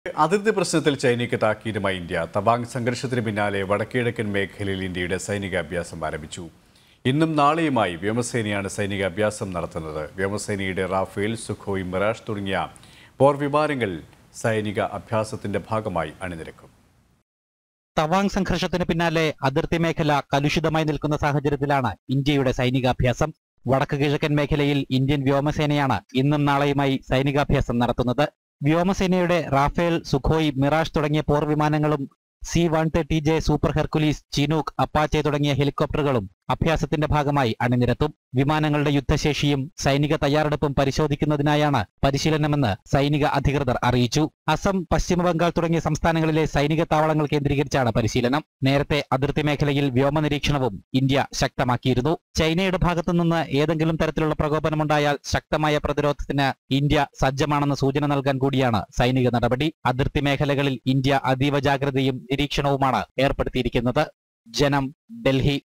അതിർത്തി പ്രശ്നത്തിൽ ചൈനയ്ക്ക് താക്കീതുമായി ഇന്ത്യ തവാങ് സംഘർഷത്തിന് പിന്നാലെ വടക്കിഴക്കൻ മേഖലയിൽ ഇന്ത്യയുടെ സൈനിക അഭ്യാസം ആരംഭിച്ചു ഇന്നും നാളെയുമായി വ്യോമസേനയാണ് സൈനിക അഭ്യാസം നടത്തുന്നത് വ്യോമസേനയുടെ റാഫേൽ സുഖോയ് മിറാഷ് തുടങ്ങിയ പോർവിമാനങ്ങൾ സൈനിക അഭ്യാസത്തിന്റെ ഭാഗമായി അണിനിരക്കും തവാങ് സംഘർഷത്തിന് പിന്നാലെ അതിർത്തി മേഖല കലുഷിതമായി നിൽക്കുന്ന സാഹചര്യത്തിലാണ് ഇന്ത്യയുടെ സൈനികാഭ്യാസം വടക്ക് കിഴക്കൻ മേഖലയിൽ ഇന്ത്യൻ വ്യോമസേനയാണ് ഇന്നും നാളെയുമായി സൈനികാഭ്യാസം നടത്തുന്നത് വ്യോമസേനയുടെ റാഫേൽ സുഖോയ് മിറാഷ് തുടങ്ങിയ പോർ വിമാനങ്ങളും C one thirty J super Hercules Chinook Apache തുടങ്ങിയ ഹെലികോപ്റ്ററുകളും അഭ്യാസത്തിന്റെ ഭാഗമായി അണിനിരത്തും വിമാനങ്ങളുടെ യുദ്ധശേഷിയും സൈനിക തയ്യാറെടുപ്പും പരിശോധിക്കുന്നതിനായാണ് പരിശീലനമെന്ന് സൈനിക അധികൃതർ അറിയിച്ചു അസം പശ്ചിമ ബംഗാൾ തുടങ്ങിയ സംസ്ഥാനങ്ങളിലെ സൈനിക താവളങ്ങൾ കേന്ദ്രീകരിച്ചാണ് പരിശീലനം നേരത്തെ അതിർത്തി മേഖലയിൽ വ്യോമ നിരീക്ഷണവും ഇന്ത്യ ശക്തമാക്കിയിരുന്നു ചൈനയുടെ ഭാഗത്തുനിന്ന് ഏതെങ്കിലും തരത്തിലുള്ള പ്രകോപനമുണ്ടായാൽ ശക്തമായ പ്രതിരോധത്തിന് ഇന്ത്യ സജ്ജമാണെന്ന സൂചന നൽകാൻ കൂടിയാണ് സൈനിക നടപടി അതിർത്തി മേഖലകളിൽ ഇന്ത്യ അതീവ ജാഗ്രതയും നിരീക്ഷണവുമാണ് ഏർപ്പെടുത്തിയിരിക്കുന്നത് ജനം ഡൽഹി